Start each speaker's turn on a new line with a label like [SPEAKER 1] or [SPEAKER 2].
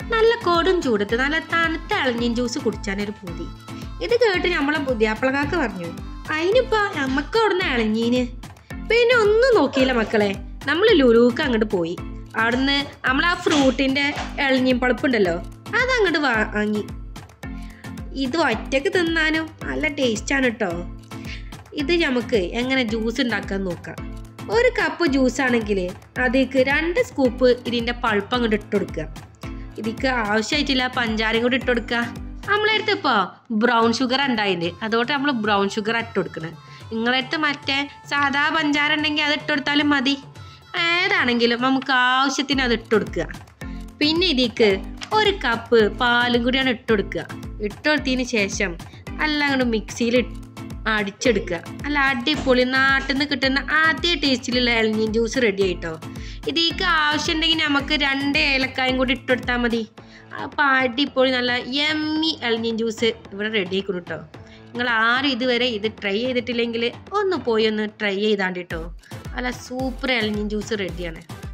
[SPEAKER 1] നല്ല കൊടും ചൂടത്ത് നല്ല തണുത്ത ഇളഞ്ഞീൻ ജ്യൂസ് കുടിച്ചാനൊരു പൂതി ഇത് കേട്ട് നമ്മളെ പുതിയാപ്പിളകാക്ക് പറഞ്ഞു അതിനിപ്പോ നമ്മക്ക് അവിടുന്ന് ഇളഞ്ഞീന് പിന്നെ ഒന്നും നോക്കിയില്ല മക്കളെ നമ്മൾ ലുലൂക്ക് അങ്ങോട്ട് പോയി അവിടുന്ന് നമ്മൾ ആ ഫ്രൂട്ടിന്റെ ഇളഞ്ഞീൻ പളുപ്പുണ്ടല്ലോ അതങ്ങോട്ട് വാങ്ങി ഇത് ഒറ്റക്ക് തിന്നാനും നല്ല ടേസ്റ്റാണ് കേട്ടോ ഇത് നമുക്ക് എങ്ങനെ ജ്യൂസ് ഉണ്ടാക്കാൻ നോക്കാം ഒരു കപ്പ് ജ്യൂസ് ആണെങ്കിൽ അതിലേക്ക് രണ്ട് സ്കൂപ്പ് ഇതിൻ്റെ പൾപ്പ് അങ്ങോട്ട് ഇട്ട് കൊടുക്കുക ഇതിക്ക് ആവശ്യമായിട്ടില്ല പഞ്ചാരയും കൂടി ഇട്ട് കൊടുക്കുക നമ്മളടുത്ത് ഇപ്പോൾ ബ്രൗൺ ഷുഗർ ഉണ്ടായിട്ടുണ്ട് അതുകൊണ്ട് നമ്മൾ ബ്രൗൺ ഷുഗർ ഇട്ട് കൊടുക്കുന്നത് നിങ്ങളടുത്ത് മറ്റേ സാധാ പഞ്ചാര ഉണ്ടെങ്കിൽ അത് ഇട്ട് കൊടുത്താലും മതി ഏതാണെങ്കിലും നമുക്ക് ആവശ്യത്തിന് അത് ഇട്ട് കൊടുക്കുക പിന്നെ ഇതിക്ക് ഒരു കപ്പ് പാലും കൂടിയാണ് ഇട്ട് കൊടുക്കുക ഇട്ട് കൊടുത്തതിന് ശേഷം എല്ലാം കൂടെ മിക്സിയിൽ അടിച്ചെടുക്കുക അല്ല അടിപൊളി നാട്ടിൽ നിന്ന് കിട്ടുന്ന ആദ്യ ടേസ്റ്റിലുള്ള ഇളനീൻ ജ്യൂസ് റെഡി ആയിട്ടോ ഇതിക്ക് ആവശ്യമുണ്ടെങ്കിൽ നമുക്ക് രണ്ട് ഏലക്കായും കൂടി ഇട്ട് കൊടുത്താൽ മതി അപ്പോൾ അടിപൊളി നല്ല എമ്മി ഇളനീൻ ജ്യൂസ് ഇവിടെ റെഡി ആയിക്കണം കേട്ടോ നിങ്ങൾ ആരും ഇതുവരെ ഇത് ട്രൈ ചെയ്തിട്ടില്ലെങ്കിൽ ഒന്ന് പോയി ഒന്ന് ട്രൈ ചെയ്താണ്ട് കേട്ടോ അല്ല സൂപ്പർ ഇളനീൻ ജ്യൂസ് റെഡിയാണ്